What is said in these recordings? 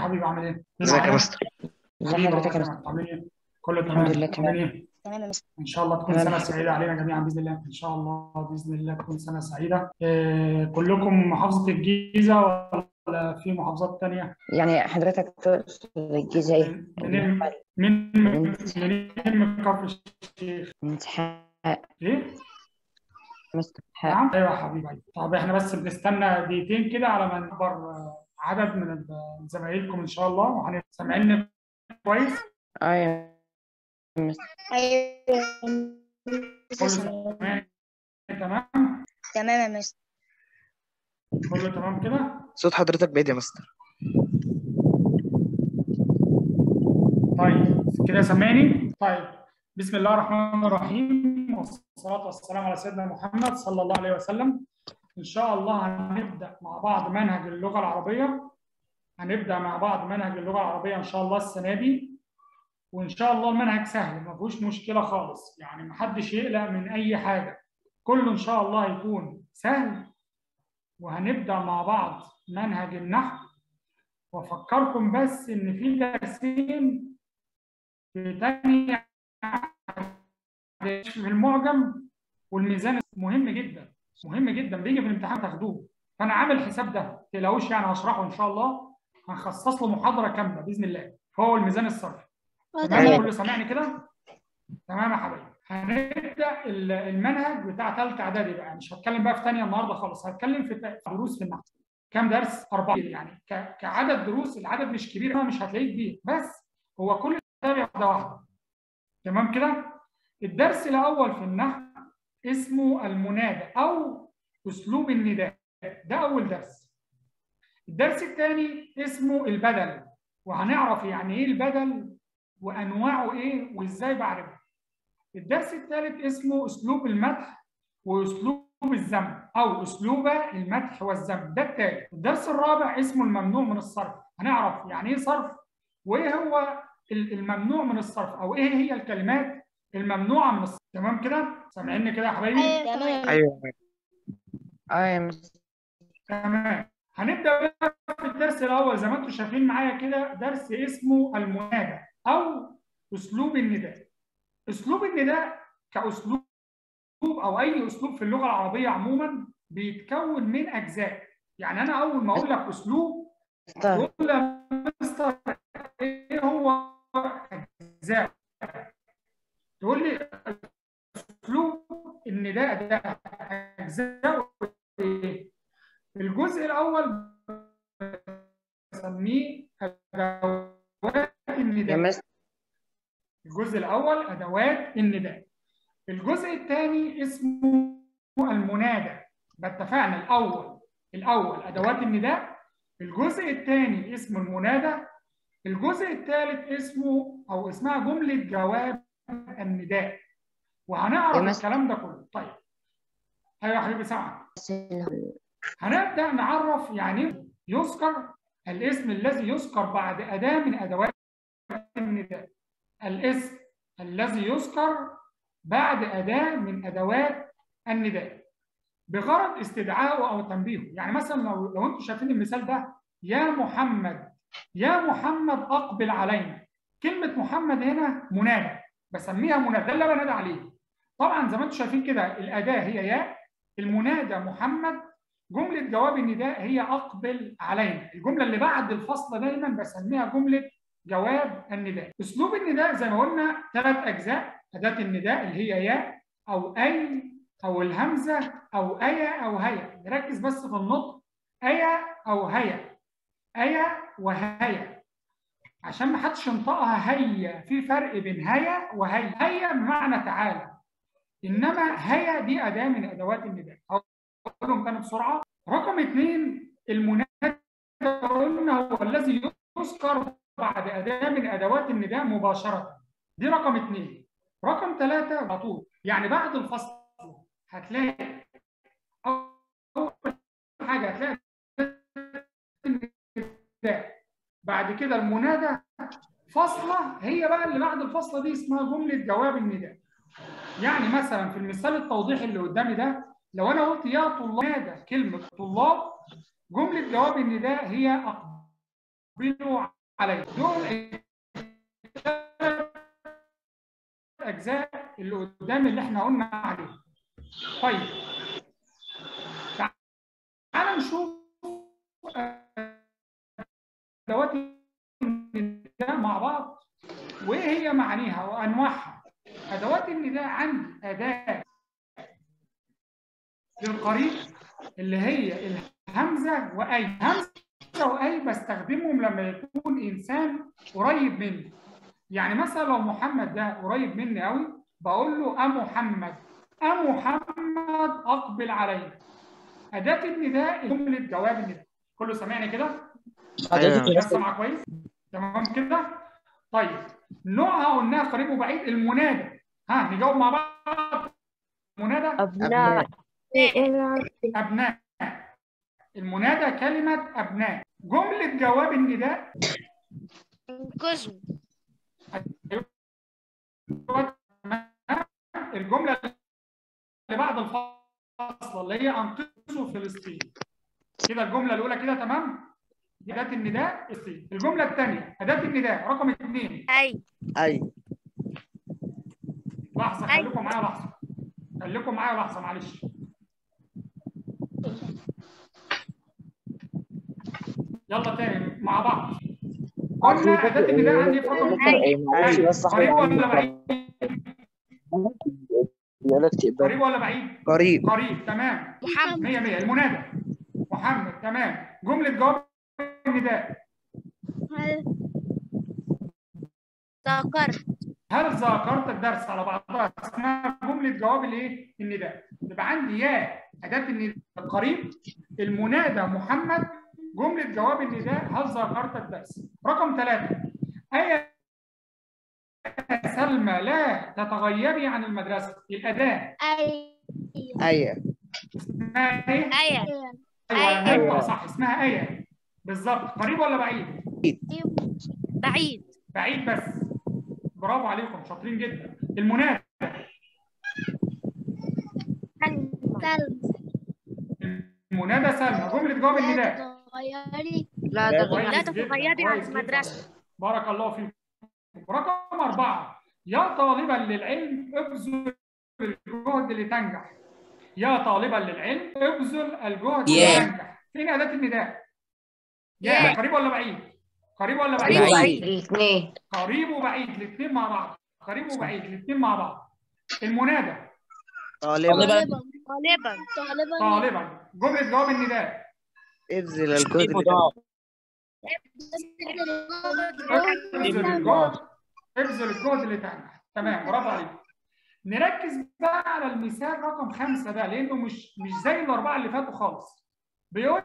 حبيبي عامل ايه؟ مين ازيك يا معايا؟ مستر ازي حبيبي الله حضرتك يا مستر يسلمك عامل ايه؟ كله الحمد تمام لله عامل تمام ايه؟ تمام يا مستر ان شاء الله تكون تمام سنه الحمد سعيده علينا جميعا باذن الله ان شاء الله باذن الله تكون سنه سعيده آه كلكم محافظه الجيزه ولا في محافظات تانية؟ يعني حضرتك تقصد الجيزة ايه؟ منين من من منين من كفر الشيخ؟ من اسحاق ايه؟ مستر اسحاق نعم ايوه يا حبيبي طب احنا بس بنستنى دقيقتين كده على ما نكبر آه، عدد من ال- زمايلكم ان شاء الله وهنبقى سامعيني كويس اه يا مستر ايوه كله تمام تمام تمام يا مستر كله تمام كده صوت حضرتك بعيد يا مستر طيب كده سامعني طيب بسم الله الرحمن الرحيم والصلاة والسلام على سيدنا محمد صلى الله عليه وسلم إن شاء الله هنبدأ مع بعض منهج اللغة العربية هنبدأ مع بعض منهج اللغة العربية إن شاء الله السنة دي وإن شاء الله المنهج سهل ما فيهوش مشكلة خالص يعني محدش يقلق من أي حاجة كله إن شاء الله يكون سهل وهنبدأ مع بعض منهج النحو وأفكركم بس إن في درسين في تاني في المعجم والميزان مهم جدا مهم جدا بيجي في الامتحان تاخدوه فانا عامل حساب ده ما تقلقوش يعني هشرحه ان شاء الله هنخصص له محاضره كامله باذن الله هو الميزان الصرفي تمام أيوة. كله سامعني كده تمام يا حبايبي هنبدا ال- المنهج بتاع ثالثه اعدادي بقى مش هتكلم بقى في ثانيه النهارده خالص هتكلم في ت- في دروس في النحو كام درس اربعه يعني ك- كعدد دروس العدد مش كبير أوي، مش هتلاقيه كبير بس هو كل تابع واحده واحده تمام كده الدرس الاول في النحو اسمه المنادى او اسلوب النداء ده اول درس الدرس الثاني اسمه البدل وهنعرف يعني ايه البدل وانواعه ايه وازاي بعرفه الدرس الثالث اسمه اسلوب المدح واسلوب الذم او اسلوب المدح والذم ده الثالث الدرس الرابع اسمه الممنوع من الصرف هنعرف يعني ايه صرف وايه هو ال- الممنوع من الصرف او ايه هي الكلمات الممنوعه من الصرف تمام كده سامعيني كده يا حبايبي ايوه تمام ايوه اه يا مستر تمام هنبدا بقى في الدرس الاول زي ما انتم شايفين معايا كده درس اسمه المنادى او اسلوب النداء اسلوب النداء كاسلوب او اي اسلوب في اللغه العربيه عموما بيتكون من اجزاء يعني انا اول ما اقول لك اسلوب مستر تقول يا مستر ايه هو اجزاء تقول لي اسلوب النداء ده اجزاء ايه الجزء الاول بسميه ادوات يا النداء مستر الجزء الاول ادوات النداء الجزء الثاني اسمه المنادى ده اتفقنا الاول الاول ادوات النداء الجزء الثاني اسمه المنادى الجزء الثالث اسمه او اسمها جمله جواب النداء وهنعرف يا مستر. الكلام ده كله طيب ايوه يا حبيبي سامعك هنبدا نعرف يعني إيه يذكر الاسم الذي يذكر بعد اداه من ادوات النداء الاسم الذي يذكر بعد اداه من ادوات النداء بغرض استدعائه او تنبيهه يعني مثلا لو لو انتم شايفين المثال ده يا محمد يا محمد اقبل علينا كلمه محمد هنا منادى بسميها منادى ده اللي أنا بنادى عليه طبعا زي ما انتم شايفين كده الاداه هي يا المنادى محمد جمله جواب النداء هي اقبل علينا الجمله اللي بعد الفصل دايما بسميها جمله جواب النداء اسلوب النداء زي ما قلنا ثلاث اجزاء اداه النداء اللي هي يا او اي او الهمزه او ايا او هيا نركز بس في النطق ايا او هيا ايا وهيا عشان ما حدش ينطقها هيا في فرق بين هيا وهيا هيا بمعنى تعالى انما هيا دي اداه من ادوات النداء اقولهم تاني بسرعه رقم اثنين المنادى قلنا هو الذي يذكر بعد اداه من ادوات النداء مباشره دي رقم اثنين رقم ثلاثه على طول يعني بعد الفصل هتلاقي اول حاجه هتلاقي النداء بعد كده المنادى فاصله هي بقى اللي بعد الفاصله دي اسمها جمله جواب النداء يعني مثلا في المثال التوضيحي اللي قدامي ده لو انا قلت يا طلاب نادى كلمه طلاب جمله جواب النداء هي اقبلوا علي دول الاجزاء اللي قدام اللي احنا قلنا عليه طيب تعال نشوف ادوات النداء مع بعض وايه هي معانيها وانواعها ادوات النداء عندي اداه للقريب اللي هي الهمزه واي همزه واي بستخدمهم لما يكون انسان قريب مني يعني مثلا لو محمد ده قريب مني قوي بقول له ام محمد ام محمد اقبل علي اداه النداء جمله جواب النداء كله سامعني كده الناس سامعه كويس تمام كده طيب نوعها قلناها قريب وبعيد المنادى ها نجاوب مع بعض منادى أبناء ابناء المنادى كلمه ابناء جمله جواب النداء انقذوا الجمله اللي بعد الفاصله اللي هي انقذوا فلسطين كده الجمله الاولى كده تمام دي اداه النداء فلسطين الجمله الثانيه اداه النداء رقم اثنين اي أي لحظه خليكم معايا لحظه خليكم معايا لحظه معلش يلا تاني مع بعض قلنا اداه النداء عندي في رقم معلش بس قريب ولا بعيد يا قريب ولا بعيد قريب قريب تمام محمد 100 100 المنادى محمد تمام جمله جواب النداء ذكرت هل ذاكرت الدرس على بعضها اسمها جمله جواب الايه النداء يبقى عندي يا اداه النداء القريب المنادى محمد جمله جواب النداء هل ذاكرت الدرس رقم ثلاثة ايه سلمى لا تتغيري عن المدرسه الاداه اي أي اسمها ايه اي ايوه أيوة. نقطة صح اسمها ايه بالظبط قريب ولا بعيد بعيد بعيد بس برافو عليكم شاطرين جدا المنادى المنادى سلمى جمله جواب النداء تغيري لا لا تغير كويس لا جداً، تتغيري عن كويس جداً. المدرسة. بارك الله فيكم رقم أربعة يا طالبا للعلم ابذل الجهد لتنجح يا طالبا للعلم ابذل الجهد يا. لتنجح فين أداة النداء؟ يا يا. قريب ولا بعيد؟ قريب ولا قريب بعيد؟ وبعيد. الاثنين قريب وبعيد الاثنين مع بعض قريب وبعيد الاثنين مع بعض المنادى طالبا طالبا طالبا طالبا جملة جواب النداء ابذل الجهد مضاعف ابذل الجهد ابذل الجهد لتنجح تمام برافو عليك نركز بقى على المثال رقم خمسة ده لأنه مش مش زي الأربعة اللي فاتوا خالص بيقول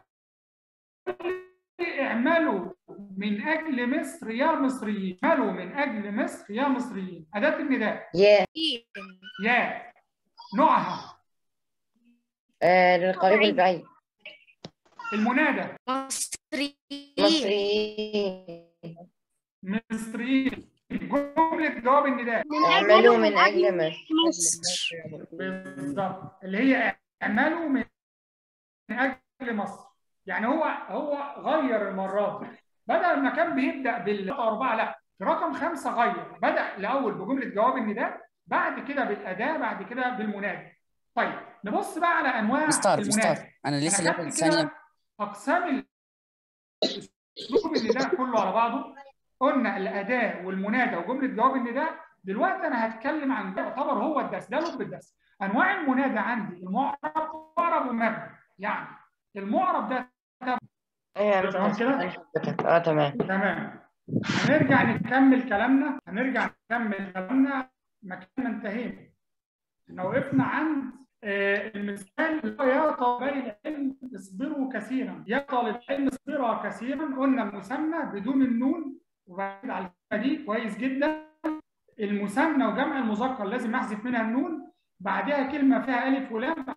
لي اعملوا من أجل مصر يا مصريين اعملوا من أجل مصر يا مصريين أداة النداء يا يا نوعها آه للقريب والبعيد المنادى مصريين مصريين مصريين جملة جواب النداء اعملوا من أجل مصر بالظبط اللي هي اعملوا من من اجل مصر يعني هو هو غير المره دي بدل ما كان بيبدا بالاربعه لا في رقم خمسه غير بدا الاول بجمله جواب النداء بعد كده بالاداه بعد كده بالمنادى طيب نبص بقى على انواع مستر المنادى مستر انا لسه أنا جايب خدت كده ثانيه اقسام اسلوب النداء كله على بعضه قلنا الاداه والمنادى وجمله جواب النداء دلوقتي انا هتكلم عن ده يعتبر هو الدرس ده لب الدرس انواع المنادى عندي المعرب معرب ومبني يعني المعرب ده ايوه تمام كده؟ اه تمام تمام هنرجع نكمل كلامنا هنرجع نكمل كلامنا مكان ما انتهينا احنا وقفنا عند آه، المثال اللي هو يا طالبي العلم اصبروا كثيرا يا طالب العلم اصبرا كثيرا قلنا المثنى بدون النون وبعد على الكلمه دي كويس جدا المثنى وجمع المذكر لازم احذف منها النون بعدها كلمه فيها الف ولام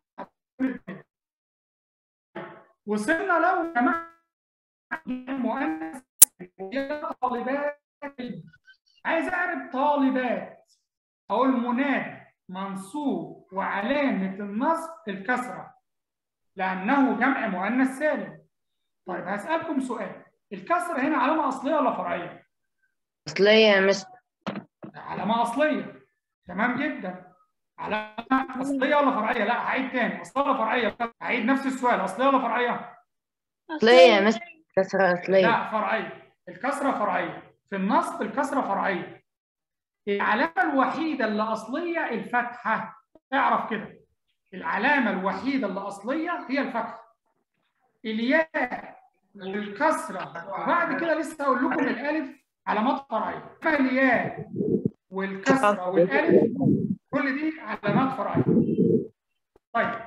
وصلنا لو جمعنا مؤنث يا طالبات عايز اعرف طالبات اقول منادى منصوب وعلامه النصب الكسره لانه جمع مؤنث سالم طيب هسالكم سؤال الكسره هنا علامه اصليه ولا فرعيه أصلية يا مستر علامه اصليه تمام جدا علامه اصليه ولا فرعيه لا هعيد تاني اصليه ولا فرعيه هعيد نفس السؤال اصليه ولا فرعيه أصلية يا مستر كسرة أصلية لا فرعيه الكسره فرعيه في النصب الكسره فرعيه العلامه الوحيده اللي اصليه الفتحه اعرف كده العلامه الوحيده اللي اصليه هي الفتحه الياء والكسره وبعد كده لسه هقول لكم الالف علامات فرعيه أما الياء والكسره والالف كل دي علامات فرعيه طيب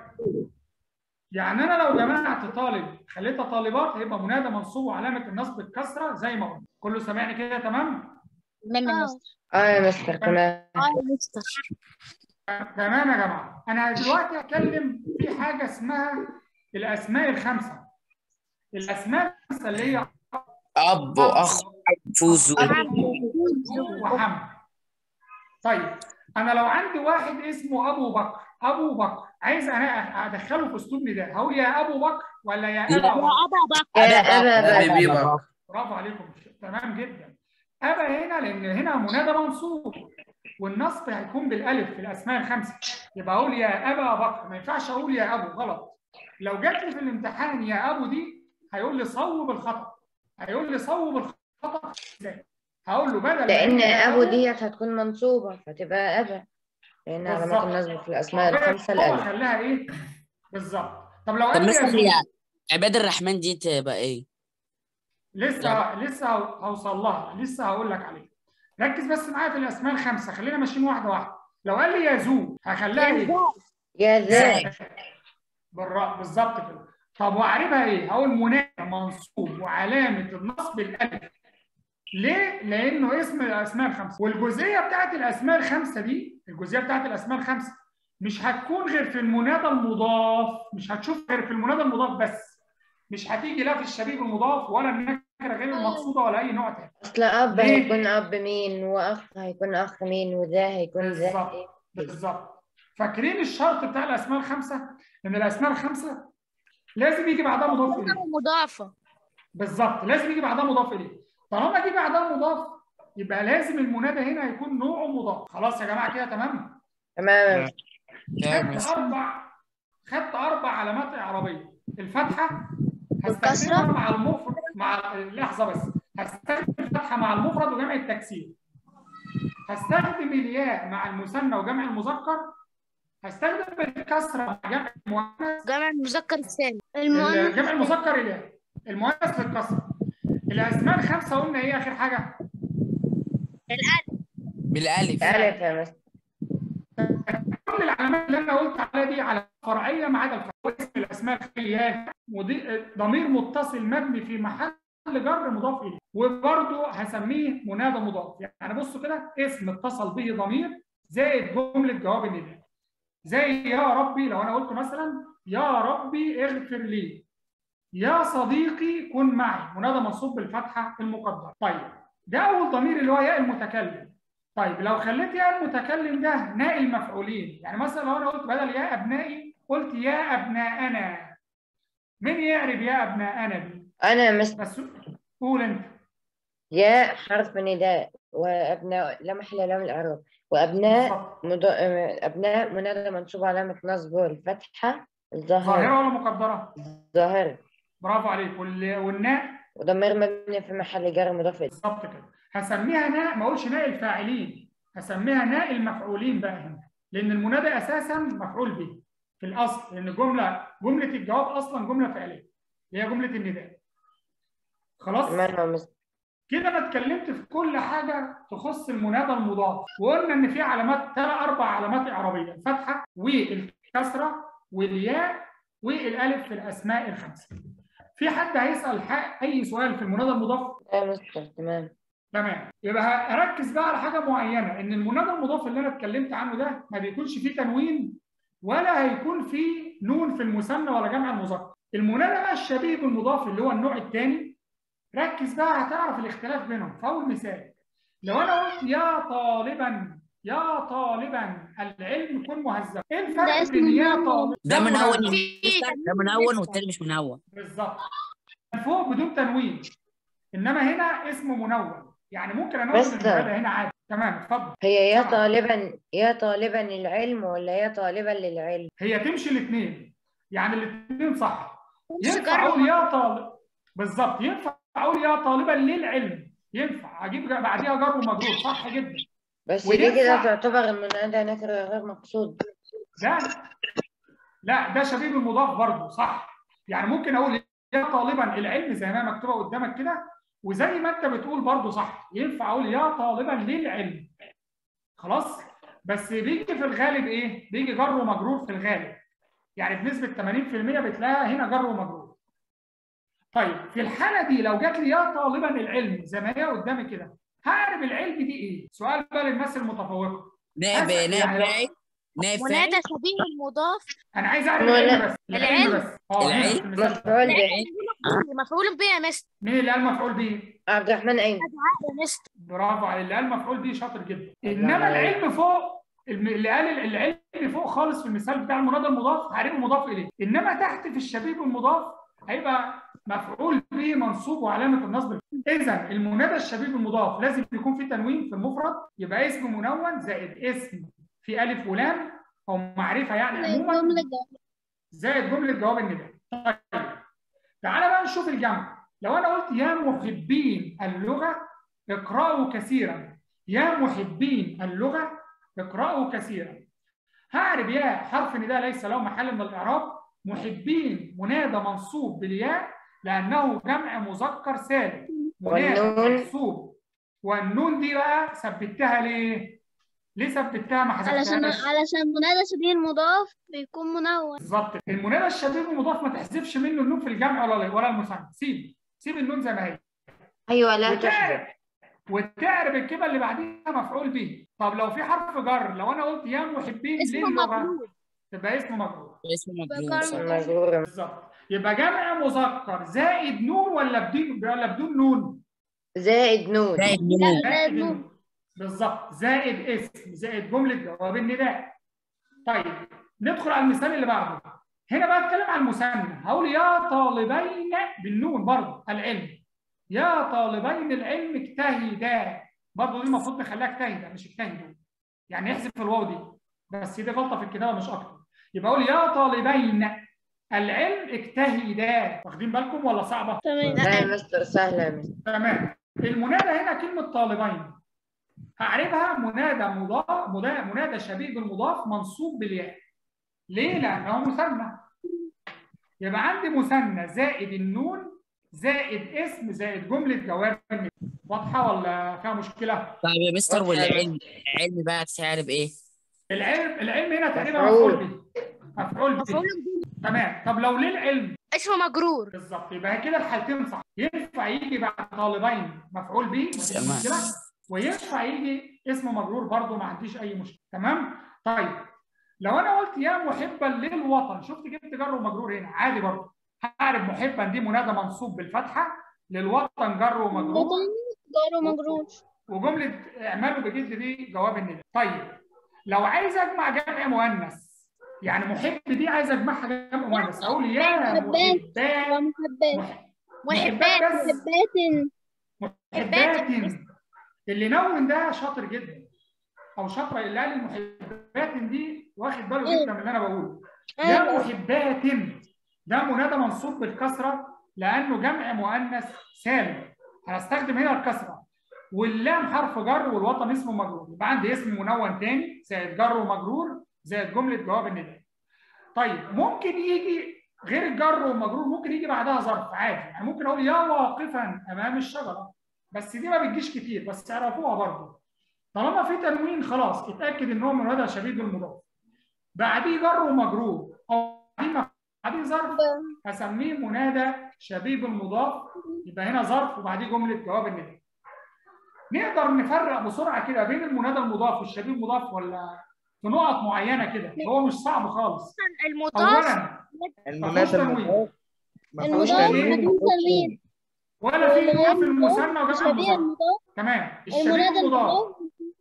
يعني انا لو جمعت طالب خليتها طالبات هيبقى منادى منصوب وعلامه النصب الكسره زي ما قلنا كله سامعني كده تمام تمام يا مستر اه يا مستر تمام اه يا مستر تمام يا جماعه انا دلوقتي هتكلم في حاجه اسمها الاسماء الخمسه الاسماء الخمسه اللي هي أب وأخ فوز وحمد طيب انا لو عندي واحد اسمه ابو بكر ابو بكر عايز انا ادخله في اسلوب نداء هقول يا ابو بكر ولا يا ابا لا. بكر أبا بكر يا أبا بكر حبيبي بقى برافو عليكم تمام جدا ابا هنا لان هنا منادى منصوب والنصب هيكون بالالف في الاسماء الخمسه يبقى اقول يا ابا بكر ما ينفعش اقول يا ابو غلط لو جات لي في الامتحان يا ابو دي هيقول لي صوب الخطا هيقول لي صوب الخطا ازاي هقول له بدل لأن ما هي أبو ديت هتكون منصوبة فتبقى أبا لأن علامات بالظبط. النصب في الأسماء الخمسة هو الألف خلاها ايه بالظبط طب لو طب قال لي يا مثلا زوج يا عباد الرحمن دي تبقى إيه؟ لسه لسه هو- هوصل لها لسه هقول لك عليها ركز بس معايا في الاسماء الخمسه خلينا ماشيين واحده واحده لو قال لي يا زو هخليها ايه يا ذا بالراء بالظبط كده طب واعربها ايه هقول منادى منصوب وعلامه النصب الالف ليه لانه اسم الاسماء الخمسه والجزئيه بتاعت الاسماء الخمسه دي الجزئيه بتاعت الاسماء الخمسه مش هتكون غير في المنادى المضاف مش هتشوف غير في المنادى المضاف بس مش هتيجي لا في الشبيه المضاف ولا النكره غير المقصوده ولا اي نوع تاني أصل أب ليه؟ هيكون أب مين وأخ هيكون أخ مين وذا هيكون ذا بالظبط إيه؟ بالظبط فاكرين الشرط بتاع الاسماء الخمسه ان الاسماء الخمسه لازم يجي بعدها مضاف اليه مضافة بالظبط لازم يجي بعدها مضاف اليه طالما جه بعدها مضاف يبقى لازم المنادى هنا يكون نوعه مضاف خلاص يا جماعه كده تمام تمام خدت اربع خدت اربع علامات اعرابيه الفتحه والكسرة؟ هستخدمها مع المفرد مع لحظه بس هستخدم الفتحه مع المفرد وجمع التكسير هستخدم الياء مع المثنى وجمع المذكر هستخدم الكسره مع جمع المؤنث جمع المذكر الثاني جمع المذكر الياء المؤنث للكسره الاسماء الخمسه قلنا ايه اخر حاجه بالألف ألف يا مستر كل العلامات اللي انا قلت عليها دي على فرعيه ما عدا الفتحه اسم الاسماء الخليات ودي ضمير متصل مبني في محل جر مضاف اليه وبرده هسميه منادى مضاف يعني بصوا كده اسم اتصل به ضمير زائد جمله جواب النداء زي يا ربي لو انا قلت مثلا يا ربي اغفر لي يا صديقي كن معي منادى منصوب بالفتحه المقدره طيب ده اول ضمير اللي هو ياء المتكلم طيب لو خليت ياء المتكلم ده ناء المفعولين يعني مثلا لو انا قلت بدل يا ابنائي قلت يا ابناءنا مين يعرف يا ابناءنا دي أنا يا مستر بس قول انت يا حرف نداء وأبناء لا محل له من الإعراب وأبناء بالظبط. مض... أبناء منادى منصوب علامة نصب الفتحة الظاهرة ظاهره ولا مقدره ظاهرة برافو عليك وال- والناء وضمير مبني في محل جر مضاف إليه بالظبط كده هسميها ناء ما اقولش ناء الفاعلين هسميها ناء المفعولين بقى هنا لان المنادى اساسا مفعول به في الاصل لان الجمله جمله الجواب اصلا جمله فعليه اللي هي جمله النداء خلاص تمام يا مستر كده انا اتكلمت في كل حاجه تخص المنادى المضاف وقلنا ان في علامات ثلاث اربع علامات اعرابيه الفتحه والكسره والياء والالف في الاسماء الخمسه في حد هيسال ح- اي سؤال في المنادى المضاف يا مستر تمام تمام يبقى اركز بقى على حاجه معينه ان المنادى المضاف اللي انا اتكلمت عنه ده ما بيكونش فيه تنوين ولا هيكون فيه نون في المثنى ولا جمع المذكر المنادى بقى الشبيه بالمضاف اللي هو النوع الثاني ركز بقى هتعرف الاختلاف بينهم فاول مثال لو انا قلت يا طالبا يا طالبا العلم كن مهذبا ايه ده الفرق اسمه بين يا منون. طالب ده منون منون. في ده منون والتاني مش منون بالظبط من فوق بدون تنوين انما هنا اسمه منون يعني ممكن انون بس- المنادى هنا عادي تمام اتفضل هي يا سمع. طالبا يا طالبا العلم ولا يا طالبا للعلم هي تمشي الاثنين يعني الاثنين صح تمشي ينفع جر اقول يا طالب بالظبط ينفع اقول يا طالبا للعلم ينفع اجيب بعديها جر ومجرور صح جدا بس وينفع- دي كده تعتبر المنادى نكرة غير مقصود ده لا ده شبيه بالمضاف برضه صح يعني ممكن اقول يا طالبا العلم زي ما هي مكتوبه قدامك كده وزي ما انت بتقول برضه صح ينفع اقول يا طالبا للعلم خلاص بس بيجي في الغالب ايه بيجي جر ومجرور في الغالب يعني بنسبه 80% بتلاقيها هنا جر ومجرور طيب في الحاله دي لو جات لي يا طالبا العلم زي ما هي قدامي كده هعرف العلم دي ايه سؤال بقى للناس المتفوقه نائب أسف نائب يعني. فاعل نائب منادى فاعل شبيه المضاف انا عايز اعرف ولا- العلم بس العلم العلم. بس اه هنا العلم. في المثال. مفعول به مفعول به يا مستر مين اللي قال مفعول به؟ عبد الرحمن أين يا مستر برافو عليه اللي قال مفعول به شاطر جدا الله انما عليك. العلم فوق الم- اللي قال العلم فوق خالص في المثال بتاع المنادى المضاف هيبقى مضاف اليه انما تحت في الشبيه بالمضاف هيبقى مفعول به منصوب وعلامه النصب اذا المنادى الشبيه بالمضاف لازم يكون فيه تنوين في المفرد يبقى اسم منون زائد اسم في الف ولام او معرفه يعني عموما زائد جمله جواب النداء طيب تعالى بقى نشوف الجمع لو انا قلت يا محبين اللغه اقرأوا كثيرا يا محبين اللغه اقرأوا كثيرا هعرب يا حرف نداء ليس له محل من الاعراب محبين منادى منصوب بالياء لانه جمع مذكر سالم منادى والنون؟ منصوب والنون دي بقى ثبتها ليه؟ ليه ثبتها ما علشان حذفتهاش؟ علشان منادى شبيه المضاف بيكون منون بالظبط المنادى الشبيه المضاف ما تحذفش منه النون في الجمع ولا ولا المثنى سيب سيب النون زي ما هي أيوة لا وتعرف تحذف وتعرب الكلمه اللي بعديها مفعول به طب لو في حرف جر لو انا قلت يا محبين اسمه للغه مجرور تبقى اسمه مجرور اسمه مجرور بكر- صح. مجرور بالظبط يبقى جمع مذكر زائد نون ولا بدون ولا بدون نون زائد نون زائد نون زائد زائد نون. نون بالظبط زائد اسم زائد جمله جواب النداء طيب ندخل على المثال اللي بعده هنا بقى اتكلم عن المثنى هقول يا طالبين بالنون برضه العلم يا طالبين العلم اجتهدا برضه دي المفروض نخليها اجتهدا مش اجتهدوا يعني يحذف الواو دي بس دي غلطه في الكتابه مش اكتر يبقى اقول يا طالبين العلم اجتهدا واخدين بالكم ولا صعبه؟ تمام لا يا مستر سهلة يا مستر تمام المنادى هنا كلمة طالبين هعرفها منادى مضاف منادى, منادى شبيه بالمضاف منصوب بالياء ليه؟ لأنه مثنى يبقى عندي مثنى زائد النون زائد اسم زائد جملة جواب واضحة ولا فيها مشكلة؟ طيب يا مستر واضحة. والعلم العلم بقى تتعرف ايه؟ العلم العلم هنا تقريبا مفعول. مفعول به مفعول به مفعول به تمام طب لو للعلم اسمه مجرور بالظبط يبقى كده الحالتين صح ينفع يجي بعد طالبين مفعول به مفيش تمام. مشكله وينفع يجي اسم مجرور برضه ما عنديش اي مشكله تمام طيب لو انا قلت يا محبا للوطن شفت جبت جر ومجرور هنا عادي برضه هعرف محبا دي منادى منصوب بالفتحه للوطن جر ومجرور وطن جار ومجرور وجمله اعملوا بجد دي جواب النداء طيب لو عايز اجمع جمع مؤنث يعني محب دي عايز اجمعها جمع مؤنث اقول يا محبات. محبات ومحبات مح- محبات بس محبات محبات اللي نون ده شاطر جدا او شاطره اللي قال المحبات دي واخد باله جدا من اللي انا بقوله يا أيوة. محبات ده منادى منصوب بالكسره لانه جمع مؤنث سالم هنستخدم هنا الكسره واللام حرف جر والوطن اسمه مجرور يبقى عندي اسم منون تاني زائد جر ومجرور زائد جمله جواب النداء طيب ممكن يجي غير الجر والمجرور ممكن يجي بعدها ظرف عادي يعني ممكن اقول يا واقفا امام الشجره بس دي ما بتجيش كتير بس اعرفوها برضه طالما في تنوين خلاص اتاكد ان هو منادى شبيه بالمضاف بعديه جر ومجرور او بعديه بعديه ظرف هسميه منادى شبيه بالمضاف يبقى هنا ظرف وبعديه جمله جواب النداء نقدر نفرق بسرعه كده بين المنادى المضاف والشبيه المضاف ولا في نقط معينه كده هو مش صعب خالص المضاف اولا المنادى تنوين. المضاف ما فيهوش المضاف تنوين بدون تنوين ولا في والغير في المثنى وجمع شبيه المضاف المضاف تمام الشبيه المنادى المضاف المضاف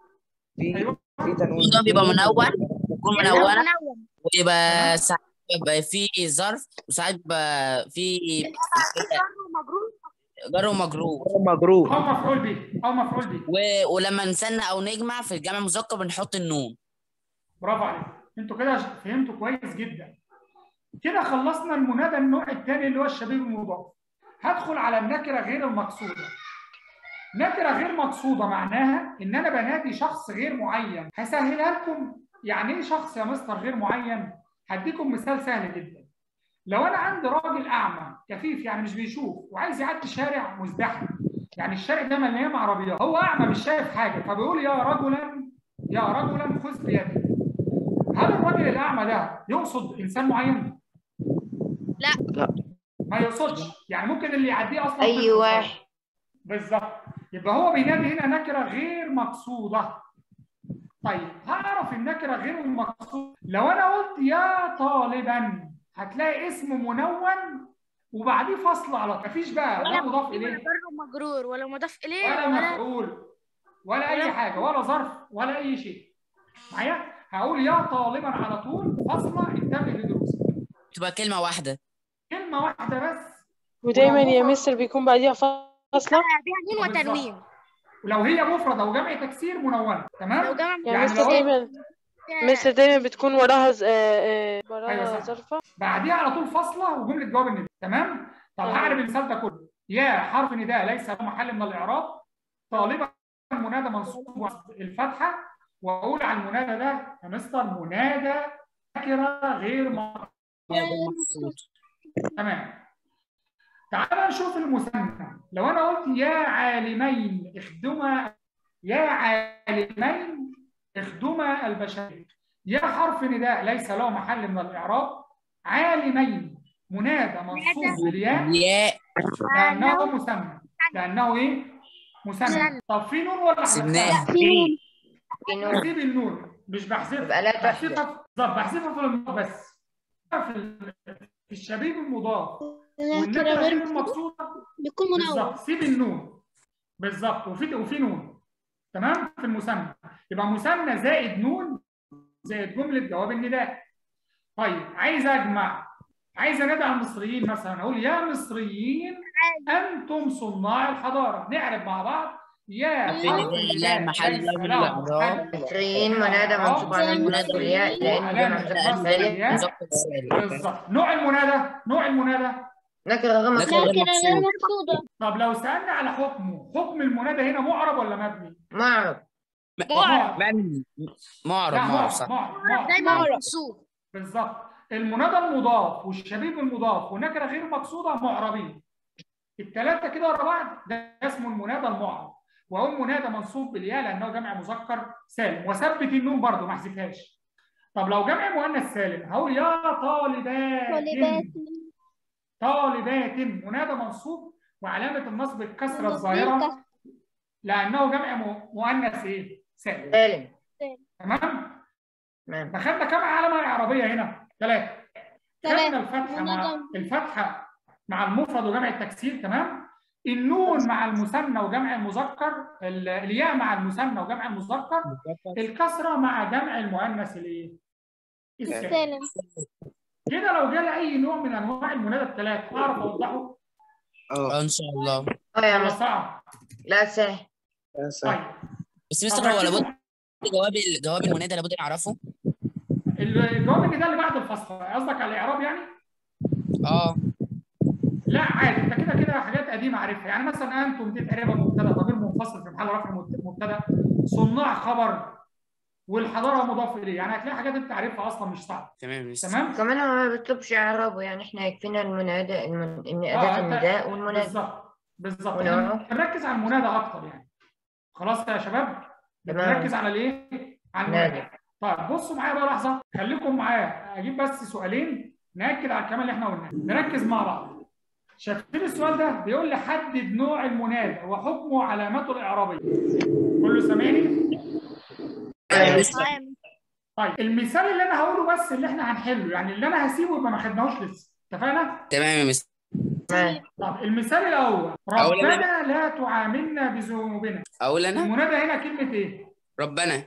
في ايوه في تنوين الموضوع بيبقى منون يكون منونة منون ويبقى ساعات بيبقى في ظرف وساعات بيبقى في جر ومجرور جار ومجرور مجرور او مفعول به او مفعول به و... ولما نثنى او نجمع في الجمع المذكر بنحط النون برافو عليك انتوا كده فهمتوا كويس جدا كده خلصنا المنادى النوع الثاني اللي هو الشبيه المضاف هدخل على النكره غير المقصوده نكره غير مقصوده معناها ان انا بنادي شخص غير معين هسهلها لكم يعني ايه شخص يا مستر غير معين هديكم مثال سهل جدا لو انا عندي راجل اعمى كفيف يعني مش بيشوف وعايز يعدي شارع مزدحم يعني الشارع ده مليان عربيات هو اعمى مش شايف حاجه فبيقول يا رجلا يا رجلا خذ بيدي هل الراجل الاعمى ده يقصد انسان معين؟ لا. لا. ما يقصدش يعني ممكن اللي يعديه اصلا أي طفل واحد. صغير. بالظبط يبقى هو بينادي هنا نكره غير مقصوده طيب هعرف النكره غير المقصوده لو انا قلت يا طالبا هتلاقي اسم منون وبعديه فصل على طول مفيش بقى لا مضاف ولا اليه جر ومجرور ولا مضاف اليه ولا ولا مفعول ولا اي ولا- حاجه ولا ظرف ولا اي شيء معايا هقول يا طالبا على طول فاصله انتبه لدروسك تبقى كلمة واحدة كلمه واحده بس ودايما يا ولو مستر بيكون بعديها فاصلة بيها نون بالظبط. وتنوين ولو هي مفرد او جمع تكسير منونه لو تمام جمع يا يعني مستر لو- دايما فيها- مستر دايما بتكون وراها ز... آه، آه، أيوة وراها صح. ظرفة بعديها على طول فاصله وجمله جواب النداء تمام طب أيوة. هعرف المثال ده كله يا حرف نداء ليس له محل من الاعراب طالبا منادى منصوب الفتحه واقول على المنادى ده يا مستر منادى نكره غير مقصود تمام تعال نشوف المثنى لو انا قلت يا عالمين اخدما يا عالمين اخدما البشريه يا حرف نداء ليس له محل من الاعراب عالمين منادى منصوب بالياء ياء لانه مثنى لانه ايه مثنى مثنى. طب في نون ولا سيبناها. هنحذفها؟ في في نون بسيب النون مش بحذفها يبقى لا بحذفها تحذف في- بالظبط بحذفها في المضاف بس في ال- في الشبيه المضاف نكرة والنكره غير غير مقصودة المقصوده بيكون منون بالظبط سيب النون بالظبط وفي وفي نون تمام في المثنى يبقى مثنى زائد نون زائد جمله جواب النداء طيب عايز اجمع عايز انادي على المصريين مثلا اقول يا مصريين انتم صناع الحضاره نعرف مع بعض يا في حرف نداء نداء لا محل ليس له من له الإعراب. محل مصريين منادى منصوب على المناسب الياء لأن علامة جمع مذكر نصب سالم الياء. مذكر سالم بالظبط نوع المنادى نوع المنادى نكرة غير نكرة مقصودة نكرة غير مقصود. مقصودة طب لو سالنا على حكمه حكم المنادى هنا معرب ولا مبني؟ معرب معرب مبني معرب لا معرب صح معرب معرب دايما معرب. منصوب بالظبط المنادى المضاف والشبيه بالمضاف ونكره غير مقصوده معربين الثلاثه كده ورا بعض ده اسمه المنادى المعرب وهو منادى منصوب بالياء لانه جمع مذكر سالم وثبت النون برضه ما احذفهاش طب لو جمع مؤنث سالم هقول يا طالبات طالبات طالبات منادى منصوب وعلامه النصب الكسره الظاهره لانه جمع م- مؤنث ايه؟ سالم سالم تمام؟ تمام دخلنا كم علامه اعرابيه هنا؟ ثلاثه ثلاثة. خدنا الفتحه مع منادى. الفتحه مع المفرد وجمع التكسير تمام؟ النون مع المثنى وجمع المذكر ال- الياء مع المثنى وجمع المذكر الكسره مع جمع المؤنث الايه؟ السالم سالم كده لو جالي اي نوع من انواع المنادى الثلاث اعرف اوضحه اه ان شاء الله اه يا ولا مستر صعب؟ لا سهل يا سلام. طيب بس طب مستر هو ركزوا لابد جواب ال- جواب المنادى لابد نعرفه الجواب اللي ده اللي بعد الفصل قصدك على الاعراب يعني؟ اه لا عادي انت كده كده حاجات قديمه عارفها يعني مثلا انتم دي تقريبا مبتدا ضمير منفصل في محل رفع مبت- مبتدا صناع خبر والحضاره مضاف اليه يعني هتلاقي حاجات انت عارفها اصلا مش صعبه تمام يا مستر. تمام؟ كمان هو ما بيطلبش إعرابه يعني إحنا يكفينا المنادى المن... إن آه، أداة أنت- النداء والمنادى بالظبط بالظبط ونعرف. يعني نركز على المنادى اكتر يعني خلاص يا شباب تمام. نركز على الايه؟ على المنادى نادي طيب بصوا معايا بقى لحظه خليكم معايا اجيب بس سؤالين ناكد على الكلام اللي احنا قلناه نركز مع بعض شايفين السؤال ده بيقول لي حدد نوع المنادى وحكمه وعلاماته الاعرابيه كله سامعني يا مستر. طيب المثال اللي انا هقوله بس اللي احنا هنحله يعني اللي انا هسيبه يبقى ما خدناهوش لسه اتفقنا تمام يا مستر تمام طب المثال الاول أولا ربنا لا تعاملنا بذنوبنا اقول انا المنادى هنا كلمه ايه ربنا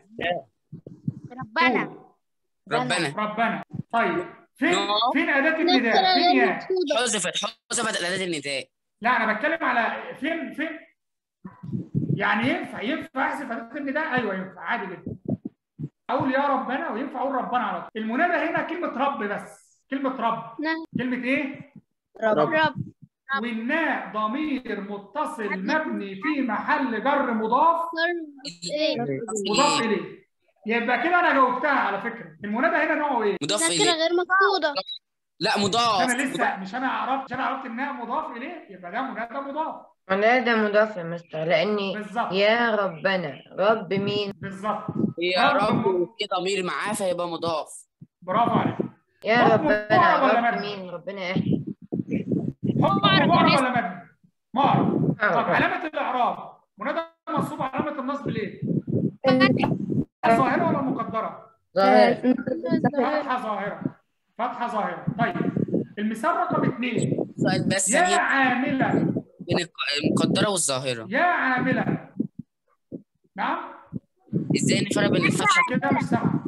ربنا قول. ربنا ربنا طيب فين نعم. فين اداه نكرة النداء فين غير يا مقصودة حذفت حذفت اداه النداء لا انا بتكلم على فين فين يعني ينفع ينفع احذف اداه النداء ايوه ينفع عادي جدا اقول يا ربنا وينفع اقول ربنا على طول المنادى هنا كلمه رب بس كلمه رب نعم. كلمه ايه رب رب والناء ضمير متصل مبني في محل جر مضاف ايه مضاف اليه يبقى كده انا جاوبتها على فكره المنادى هنا نوعه ايه مضاف نكرة اليه غير مقصودة لا مضاف انا لسه مش انا عرفت مش انا عرفت انها مضاف اليه يبقى ده منادى مضاف منادى مضاف يا مستر لأني بالظبط يا ربنا رب مين بالظبط يا رب وفي ضمير معاه فيبقى مضاف برافو عليك يا رب ربنا معرب ولا رب مبني؟ مين ربنا احنا حكم معرب معرب يا ولا مبني؟ معرب طب معرب. علامه الاعراب منادى منصوب علامه النصب ليه؟ الظاهره ولا المقدره؟ ظاهر فتحه ظاهره فتحه ظاهره طيب المثال رقم اثنين سؤال بس يا مين عاملا بين الق- المقدرة والظاهرة يا عاملا نعم ازاي نفرق بين الفتحة كده مش سامع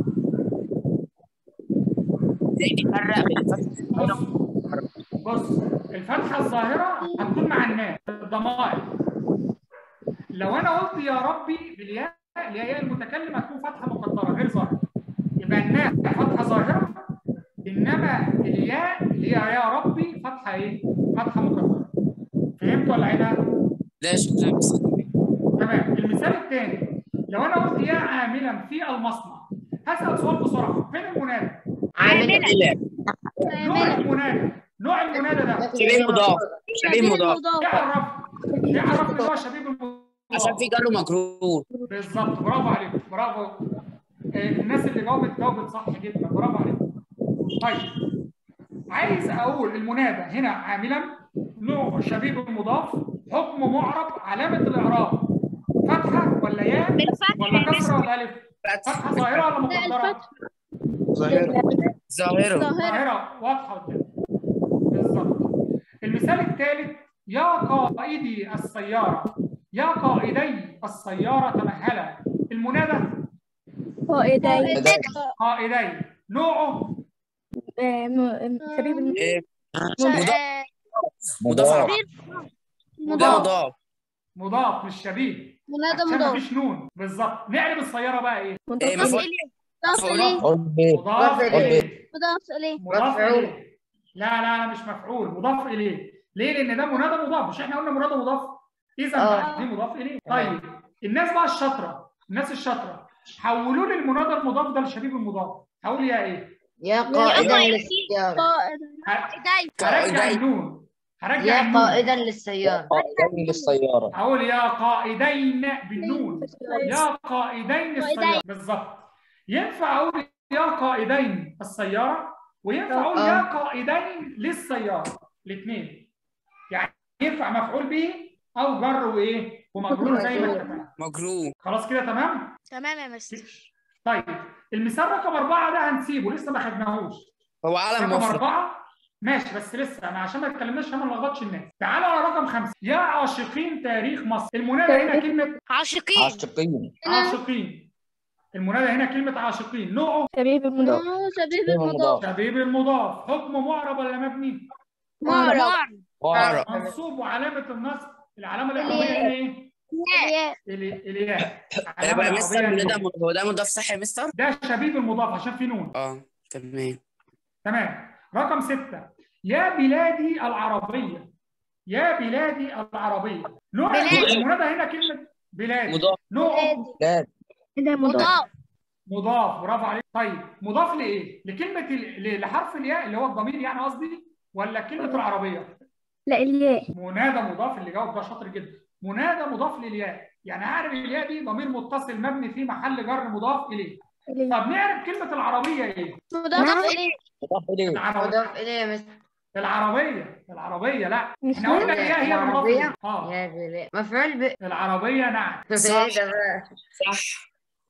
ازاي نفرق بين الفتحة بص بص الفتحه الظاهره هتكون مع الناس الضمائر لو انا قلت يا ربي بالياء اللي هي ياء المتكلم هتكون فتحه مقدره غير ظاهره يبقى الناء فتحه ظاهره انما الياء اللي هي يا ربي فتحه ايه؟ فتحه مقدره فهمت ولا عينها؟ ده شكرا بس تمام المثال الثاني لو انا قلت يا عاملا في المصنع هسال سؤال بسرعه فين المنادى؟ عامل نوع المنادى نوع المنادى ده شبيه مضاف شبيه مضاف يعرف يعرف ان هو شبيه المضاف عشان في جار ومجرور بالظبط برافو عليك برافو آه، الناس اللي جاوبت جاوبت صح جدا برافو عليك طيب عايز اقول المنادى هنا عاملا نوع شبيه المضاف حكم معرب علامه الاعراب فتحه ولا ياء بالفتح ولا يا كسره مستر ولا الف فتحه ظاهره ولا لا مقدره الفتح ظاهرة ظاهرة ظاهرة ظاهره واضحه قدامك بالظبط المثال الثالث يا قائدي السياره يا قائدي السياره تمهلا المنادى قائدين قائدي نوعه سبيل إيه، مضاف مضاف على بعض. ده مضاف مضاف مضاف مش شبيه منادى عشان مضاف مفيش نون بالظبط نقلب السياره بقى ايه إيه، مضاف مفعول. إليه مضاف إليه قول به مضاف مضاف اليه مضاف إليه مضاف مفعول. اليه لا لا لا مش مفعول مضاف اليه ليه لان ده منادى مضاف مش احنا قلنا منادى مضاف اذا آه. بقى دي مضاف اليه طيب الناس بقى الشاطره الناس الشاطره حولوا لي المنادى المضاف ده لشبيه المضاف هقول يا ايه يا قائدا قائد. للسيارة قائد ه- هرجع النون هرجع يا النون قائدا للسيارة قائدين للسيارة هقول يا قائدين بالنون يا قائدين السيارة قائدين. بالظبط ينفع اقول يا قائدين السيارة وينفع اقول آه. يا قائدين للسيارة الاثنين يعني ينفع مفعول به او جر وايه ومجرور زي ما اتفقنا مجرور خلاص كده تمام تمام يا مستر طيب المثال رقم أربعة ده هنسيبه لسه ما خدناهوش هو علم رقم مفرد أربعة ماشي بس لسه أنا عشان ما اتكلمناش عشان ما نلخبطش الناس تعالوا على رقم خمسة يا عاشقين تاريخ مصر المنادى هنا كلمة عاشقين عاشقين عاشقين المنادى هنا كلمة عاشقين نوعه شبيب المضاف شبيب المضاف شبيب المضاف حكم معرب ولا مبني؟ معرب معرب منصوب وعلامة النصب العلامة الإعرابية هنا إيه؟ الياء ال- الياء يبقى العلامة يا مستر الإعرابية ده هنا. مض- هو ده مضاف صح يا مستر؟ ده شبيب المضاف عشان في نون اه تمام تمام رقم ستة يا بلادي العربية يا بلادي العربية نوع بلادي. المنادى هنا كلمة بلادي مضاف نوعه لا مضاف مضاف برافو عليك طيب مضاف لايه؟ لكلمة ال- ل- لحرف الياء اللي هو الضمير يعني قصدي ولا كلمة العربية؟ لا الياء منادى مضاف اللي جاوب ده شاطر جدا منادى مضاف للياء يعني هعرف الياء دي ضمير متصل مبني في محل جر مضاف اليه طب نعرف كلمة العربية ايه؟ مضاف إليه مضاف إليه العربية مضاف إليه يا مستر العربية العربية لا مش احنا قلنا الياء هي المضاف العربية؟ إليه. اه يا بلا مفعول ب العربية نعم صح. ايه ده بقى صح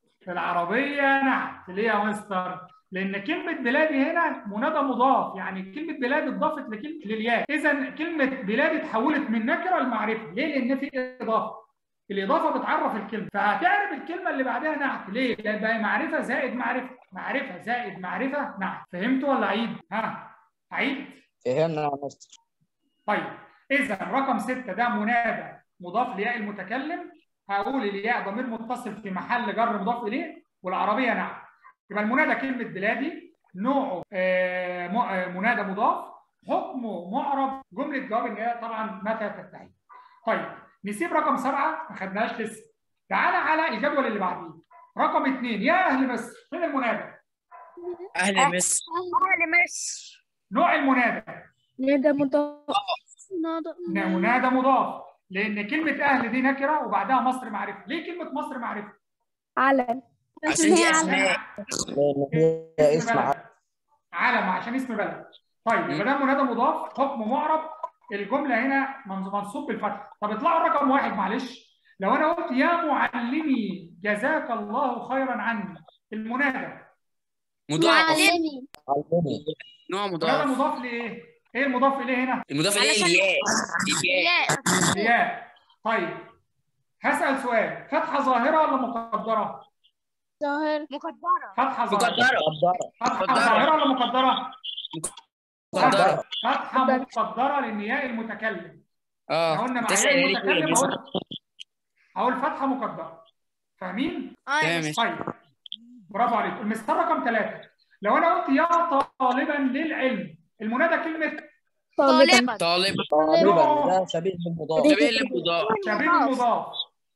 العربية نعم ليه يا مستر؟ لأن كلمة بلادي هنا منادى مضاف، يعني كلمة بلاد اتضافت لكلمة للياء، إذا كلمة بلاد اتحولت من نكرة لمعرفة، ليه؟ لأن في إضافة. الإضافة بتعرف الكلمة، فهتعرف الكلمة اللي بعدها نعت، ليه؟ لأن بقى معرفة زائد معرفة، معرفة زائد معرفة نعت، فهمت ولا أعيد؟ ها؟ أعيد؟ فهمنا يا مستر طيب اذا رقم ستة ده منادى مضاف لياء المتكلم هقول الياء ضمير متصل في محل جر مضاف اليه والعربيه نعم يبقى المنادى كلمه بلادي نوعه آه، م- آه، منادى مضاف حكمه معرب جمله جواب النهايه طبعا متى تنتهي طيب نسيب رقم سبعه ما خدناهاش لسه تعالى على الجدول اللي بعديه رقم اثنين يا اهل مصر فين المنادى اهل مصر أهل مصر نوع المنادى ندى مضاف منادى مضاف لان كلمه اهل دي نكره وبعدها مصر معرفه ليه كلمه مصر معرفه علم عشان دي اسماء لأن هي اسم بلد. عربي علم عشان اسم بلد طيب يبقى ده منادى مضاف حكم معرب الجمله هنا منص- منصوب بالفتح طب اطلعوا رقم واحد معلش لو انا قلت يا معلمي جزاك الله خيرا عني المنادى مضاف معلمي علمني نوع منادى مضاف مضاف لايه؟ ايه المضاف اليه هنا؟ المضاف اليه علشان- الياء الياء ياء يا طيب هسأل سؤال فتحة ظاهرة ولا مقدرة؟ ظاهر مقدرة فتحة ظاهرة مقدره قدرة فتحة مقدرة. ظاهرة ولا مقدرة؟ مقدره فتحة مقدرة للنياء المتكلم اه احنا قلنا مع تسأل ياء عليك المتكلم يا اقول اقول فتحة مقدرة فاهمين؟ تمام طيب برافو عليكم المثال رقم ثلاثة لو انا قلت يا طالبا للعلم المنادى كلمة طالبا طالب طالبا ده شبيه بالمضاف شبيه للمضاف شبيه المضاف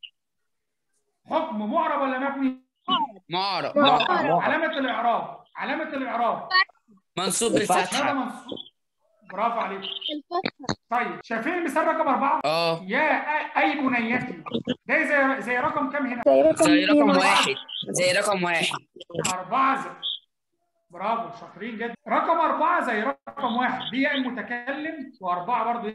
حكم معرب ولا مبني؟ معرب معرب. علامة الإعراب علامة الإعراب منصوب الفتحة. هذا بالفتحه منصوب برافو عليك طيب شايفين المثال رقم أربعة؟ اه يا أ- أي بنيتي ده زي زي رقم كام هنا؟ زي رقم زي رقم اتنين. واحد زي رقم واحد أربعة زي برافو شاطرين جدا رقم أربعة زي رقم واحد دي ياء المتكلم وأربعة برضو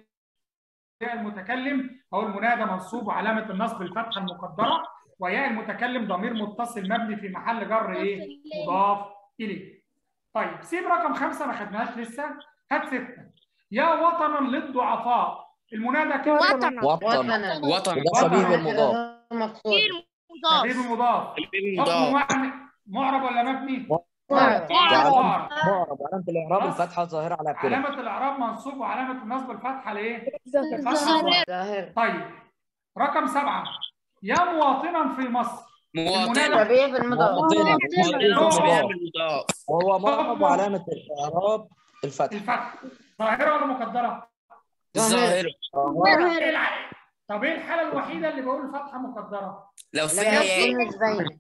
ياء المتكلم أو المنادى منصوب وعلامة النصب الفتحة المقدرة وياء المتكلم ضمير متصل مبني في محل جر إيه؟ مضاف إليه طيب سيب رقم خمسة ما خدناهاش لسه هات ستة يا وطنا للضعفاء المنادى كده وطنا وطن وطنا وطن وده شبيه بالمضاف مقصود شبيه المضاف شبيه حكم مضاف معنى معرب ولا مبني؟ معرب. معرب معرب علامة الإعراب خلاص. الفتحة الظاهرة على كده علامة الإعراب منصوب وعلامة النصب الفتحة لإيه؟ ظاهر فتحة ظاهر طيب رقم سبعة يا مواطنا في مصر مواطن شبيه بالمضاف مواطنة مواطن شبيه بالمضاف بالمضاف وهو معرب وعلامة الإعراب الفتح الفتح ظاهرة ولا مقدرة؟ الظاهر إيه الع- طب إيه الحالة الوحيدة اللي بقول فتحة مقدرة؟ لو لما فيها ياء تكون مش باينة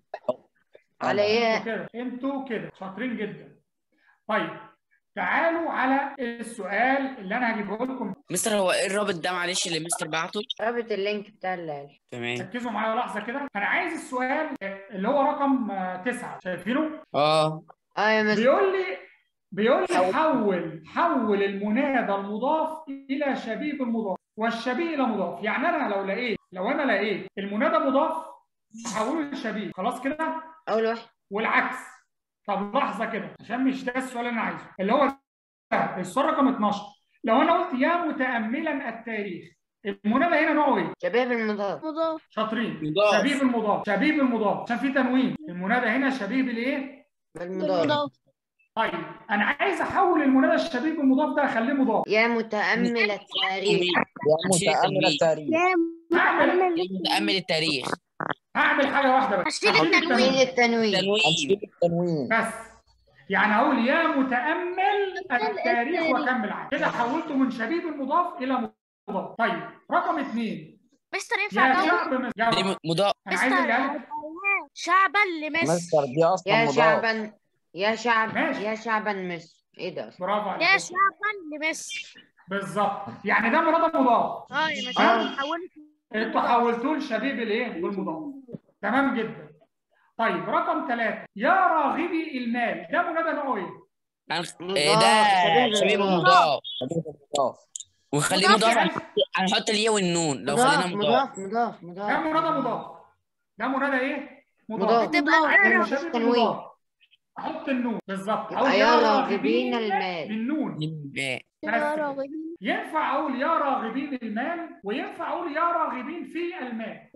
على انتوا ايه كده انتوا كده شاطرين جدا طيب تعالوا على السؤال اللي انا هجيبه لكم مستر هو ايه الرابط ده معلش اللي مستر بعته رابط اللينك بتاع الليل تمام ركزوا معايا لحظه كده انا عايز السؤال اللي هو رقم آه، تسعة شايفينه اه اه يا مستر بيقول لي بيقول لي حول حول المنادى المضاف الى شبيه المضاف والشبيه الى مضاف يعني انا لو لقيت لو انا لقيت المنادى مضاف احوله لشبيه خلاص كده اول واحد والعكس طب لحظه كده عشان مش ده السؤال اللي انا عايزه اللي هو ده السؤال رقم 12 لو انا قلت يا متاملا التاريخ المنادى هنا نوعه ايه؟ شبيه بالمضاف مضاف شاطرين مضاف. شبيه بالمضاف شبيه بالمضاف عشان في تنوين المنادى هنا شبيه بالايه؟ بالمضاف طيب انا عايز احول المنادى الشبيه بالمضاف ده اخليه مضاف يا متأمل التاريخ يا متأمل التاريخ هعمل متأمل التاريخ هعمل حاجه واحده بس هشيل هشيل التنوين. مين التنوين تنوين هنشيل التنوين بس يعني اقول يا متامل التاريخ واكمل عادي كده حولته من شبيه بالمضاف الى مضاف طيب رقم اثنين مستر يا ينفع أقول؟ شعب مصر دي جاوب. مضاف انا عايز اللي قال شعبا لمصر مستر دي أصلا يا مضاف شعبا يا شعب ماشي. يا شعبا مصر ايه ده برافو عليك يا شعبا لمصر بالظبط يعني ده منادى مضاف اه يا آه. مستر حولت انتوا حولتوه لشبيه بالايه؟ بالمضاف تمام جدا طيب رقم ثلاثة يا راغبي المال ده منادى نوعه ايه؟ هنخ- مضاف. إيه ده شبيه شبيه بالمضاف. بالمضاف شبيه بالمضاف ونخليه مضاف مضاف يعني هنحط الياء والنون لو خلينا مضاف مضاف مضاف ده مضاف منادى مضاف مضاف ده منادى ايه؟ مضاف. بتبقى يعني أقرب. شبيه تنوين. بالمضاف احط النون بالظبط يبقى أقول يا راغبين المال. بالنون ياء. بس كده. ينفع اقول يا راغبين المال وينفع اقول يا راغبين في المال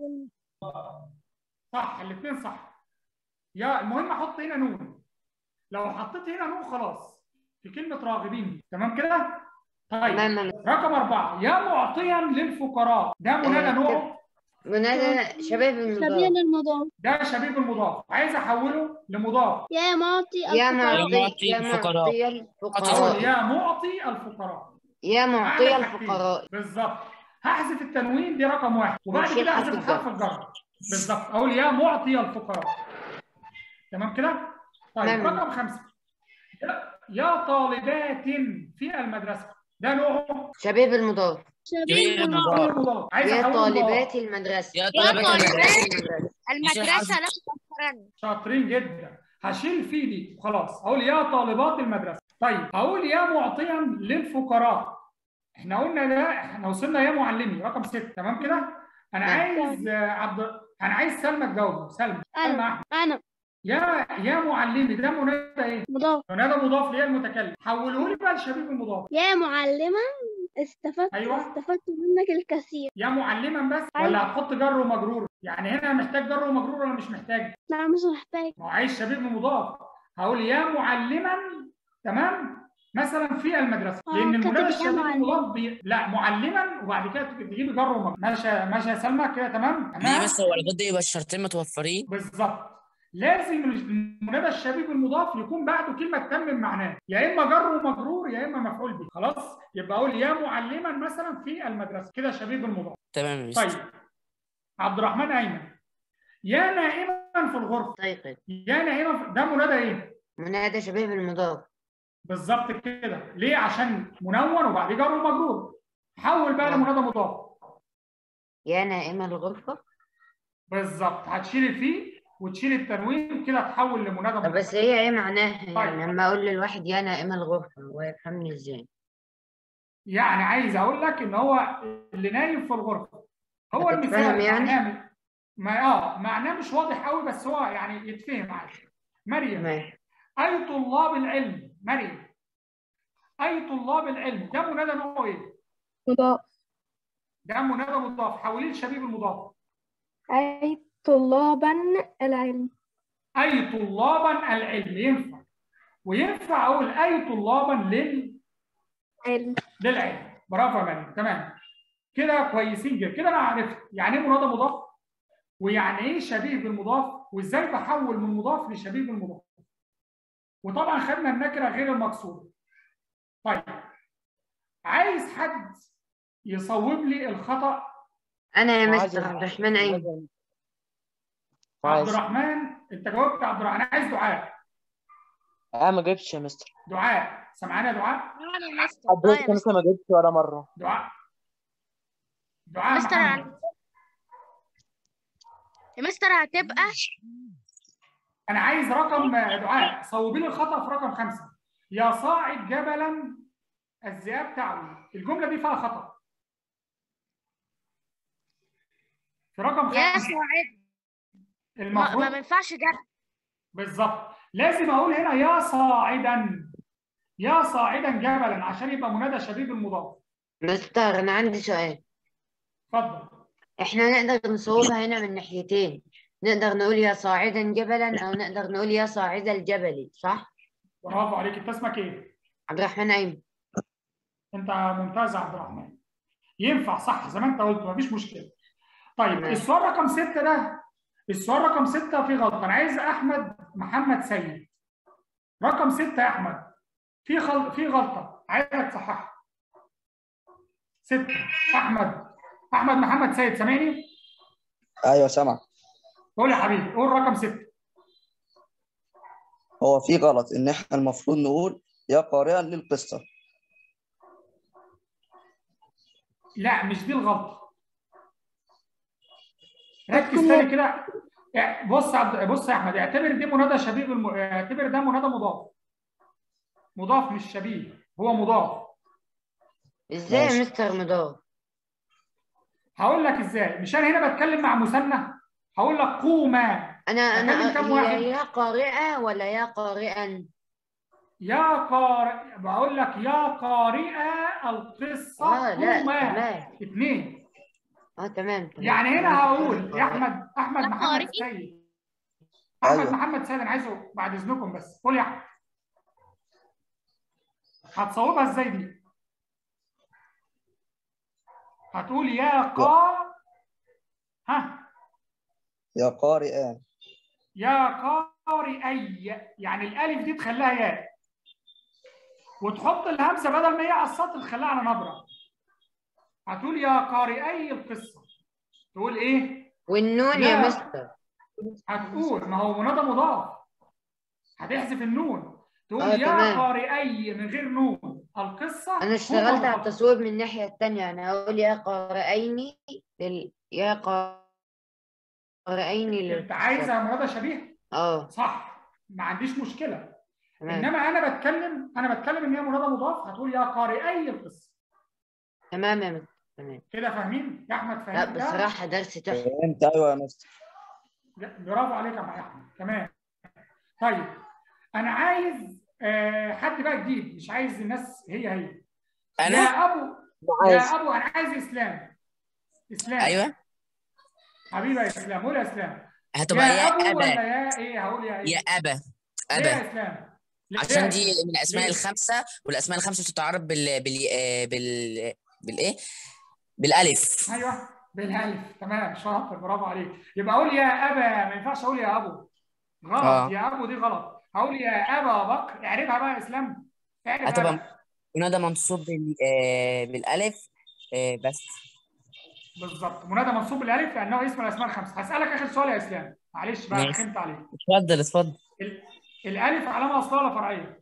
صح الاثنين صح يا المهم احط هنا نون لو حطيت هنا نون خلاص في كلمه راغبين دي تمام كده طيب تمام رقم أربعة يا معطيا للفقراء ده منادى آه، نوعه منادى شباب شبيه المضاف للمضاف ده شبيب المضاف عايز أحوله لمضاف يا معطي يا الفقراء معطي معطي يا الفقراء. معطي أقول الفقراء يا معطي الفقراء يا معطي أعمل حاجتين. الفقراء بالظبط هحذف التنوين دي رقم واحد وبعد وشيل كده حرف احذف الجر. حرف الجر بالظبط اقول يا معطي الفقراء تمام كده؟ طيب تمام. رقم خمسه يا- يا طالبات في المدرسه ده نوعه شباب المضاف شبيه المضاف. المضاف المضاف عايز يا احول طالبات المدرسة يا يا طالبات طالبات. المدرسة. المدرسة لا تفكرن شاطرين جدا هشيل في دي وخلاص اقول يا طالبات المدرسه طيب اقول يا معطيا للفقراء احنا قلنا ده احنا وصلنا يا معلمي رقم ستة تمام كده انا نعم. عايز آه، عبد انا عايز سلمى تجاوب سلمى سلمى أنا احمد أنا يا يا معلمي ده منادى ايه مضاف منادى مضاف ليه المتكلم حوله لي بقى لشبيب المضاف يا معلما استفدت أيوة. استفدت منك الكثير يا معلما بس أيوة. ولا هتحط جر ومجرور يعني هنا محتاج جر ومجرور ولا مش محتاج لا مش محتاج ما هو عايز شبيب مضاف هقول يا معلما تمام مثلا في المدرسه آه، لان كاتب المنادى يا الشبيب معلم. المضاف بي... لا معلما وبعد كده تجيب جر ومجرور ماشي ماشي يا سلمى كده تمام ليه تمام بس هو لابد يبقى الشرطين متوفرين بالظبط لازم المنادى الشبيب المضاف يكون بعده كلمه تتمم معناه يا اما جر ومجرور يا اما مفعول به خلاص يبقى اقول يا معلما مثلا في المدرسه كده شبيب المضاف تمام يا مستر طيب عبد الرحمن ايمن يا نائما في الغرفه طيب يا نائما في... ده منادى ايه منادى شباب المضاف بالظبط كده ليه عشان منون وبعد جر ومجرور حول بقى نعم. لمنادى مضاف يا نائمة الغرفة بالظبط هتشيل فيه وتشيل التنوين كده تحول لمنادى طب مضاف بس هي ايه معناها طيب. يعني لما اقول للواحد يا نائمة الغرفة هو يفهمني ازاي يعني عايز اقول لك ان هو اللي نايم في الغرفه هو هتتفهم المثال يعني؟ معناه ما اه معناه مش واضح قوي بس هو يعني يتفهم عادي مريم تمام اي طلاب العلم مريم اي طلاب العلم ده منادى نوعه ايه مضاف ده منادى مضاف حوليه لشبيب المضاف أي طلابا العلم اي طلابا العلم ينفع وينفع اقول اي طلابا لل علم للعلم برافو يا مريم تمام كده كويسين جدا كده انا عرفت يعني ايه منادى مضاف ويعني ايه شبيه بالمضاف وازاي بحول من مضاف لشبيه بالمضاف وطبعا خدنا النكره غير المقصوده طيب عايز حد يصوب لي الخطا انا يا عايز مستر عبد الرحمن ايمن عبد عايز الرحمن انت جاوبت عبد الرحمن انا عايز دعاء انا ما جبتش يا مستر دعاء سمعنا يا دعاء نعم يا مستر آه حضرتك يا مستر لسه ما جبتش ولا مره دعاء دعاء مستر محمد يا مستر هتبقى انا عايز رقم دعاء صوبي لي الخطا في رقم خمسه يا صاعد جبلا الذئاب تعوي الجمله دي فيها خطا في رقم يا خمسه سعيد ما, المفروض ما ينفعش جد بالظبط لازم اقول هنا يا صاعدا يا صاعدا جبلا عشان يبقى منادى شبيب المضاف مستر انا عندي سؤال اتفضل احنا نقدر نصوبها هنا من ناحيتين نقدر نقول يا صاعدا جبلا او نقدر نقول يا صاعد الجبل صح برافو عليك انت اسمك ايه؟ عبد الرحمن ايمن انت ممتاز يا عبد الرحمن ينفع صح زي ما انت قلت مفيش مشكله طيب تمام. السؤال رقم ستة ده السؤال رقم ستة فيه غلطة أنا عايز أحمد محمد سيد رقم ستة يا أحمد في خل... في غلطة عايزك تصححها ستة أحمد أحمد محمد سيد سامعني؟ ايوه سامع قول يا حبيبي قول رقم ستة هو في غلط ان احنا المفروض نقول يا قارئا للقصه لا مش دي الغلطة ركز تاني كده يعني بص يا عبد بص يا احمد اعتبر دي منادى شبيه بالم... اعتبر ده منادى مضاف مضاف مش شبيه هو مضاف ازاي يا ماشي. مستر مضاف هقول لك ازاي مش انا هنا بتكلم مع مثنى هقول لك قوما انا انا أكلم كام واحد؟ هي يا قارئة ولا يا قارئا يا قارئ بقول لك يا قارئة القصة اه لا قوما تمام اثنين اه تمام تمام. يعني هنا هقول يا احمد احمد يا محمد قارئ. سيد احمد أيوة. محمد سيد انا عايزه بعد اذنكم بس قول يا احمد هتصوبها ازاي دي هتقول يا قا ها يا قارئان يا قارئي يعني الالف دي تخليها ياء وتحط الهمزه بدل ما هي على السطر تخليها على نبره هتقول يا قارئي القصه تقول ايه والنون لا. يا مستر هتقول ما هو منادى مضاف هتحذف النون تقول آه، يا تمام. قارئي من غير نون القصه انا اشتغلت على مضاف. التصوير من الناحية التانية انا اقول يا قارئين لل... يا قارئين انت للقصة عايزه منادى شبيه اه صح ما عنديش مشكله تمام انما انا بتكلم انا بتكلم ان هي منادى مضاف هتقول يا قارئي القصه تمام يا مستر تمام كده فاهمين يا احمد لا فاهم ده؟ بصراحة درس تحفة فهمت ايوه يا مستر لا، برافو عليك يا احمد تمام طيب انا عايز آه حد بقى جديد مش عايز الناس هي هي يا انا ابو عايز يا ابو انا عايز اسلام اسلام ايوه حبيبي يا اسلام قول يا اسلام هتبقى يا يا ابو ولا ابا يا ايه هقول يا ايه يا ابا ليه يا ابا اسلام ليه يا عشان دي إسلام؟ من الاسماء ليه؟ الخمسه والاسماء الخمسه بتتعرف بال بال آه، بال بالايه بالالف ايوه بالالف تمام شاطر برافو عليك يبقى اقول يا ابا ما ينفعش اقول يا ابو غلط آه. يا ابو دي غلط هقول يا ابا بكر اعرفها بقى يا اسلام اعرف هتبقى أبا. منادى منصوب بال آه، بالالف آه، بس بالظبط منادى منصوب بالالف لانه اسم الاسماء الخمسه هسالك اخر سؤال يا اسلام معلش بقى ماشي. رخمت عليك اتفضل اتفضل ال- الالف علامه اصليه ولا فرعيه؟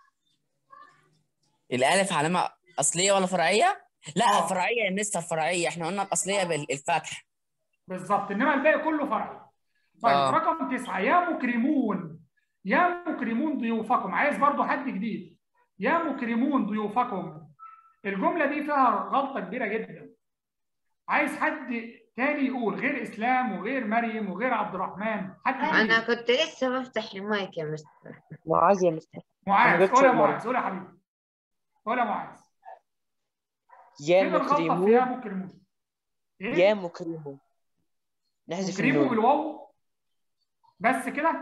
الالف علامه اصليه ولا فرعيه لا آه. فرعيه يا مستر فرعيه احنا قلنا الاصليه بالفتح بالظبط انما الباقي كله فرعي طيب آه. رقم تسعه يا مكرمون يا مكرمون ضيوفكم عايز برضو حد جديد يا مكرمون ضيوفكم الجمله دي فيها غلطه كبيره جدا عايز حد تاني يقول غير اسلام وغير مريم وغير عبد الرحمن حد انا جديد كنت لسه بفتح المايك يا مستر معاذ يا مستر معاذ أنا جبت قول يا مرة. معاذ قول يا حبيبي قول يا معاذ يا فين الغلطه في يا مكرمون مكرمون ايه يا مكرمون نحذف مكرمه النون بالواو بس كده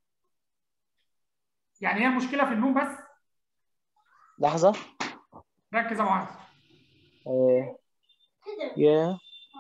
يعني هي المشكله في النون بس لحظة ركز يا معاذ آه. يا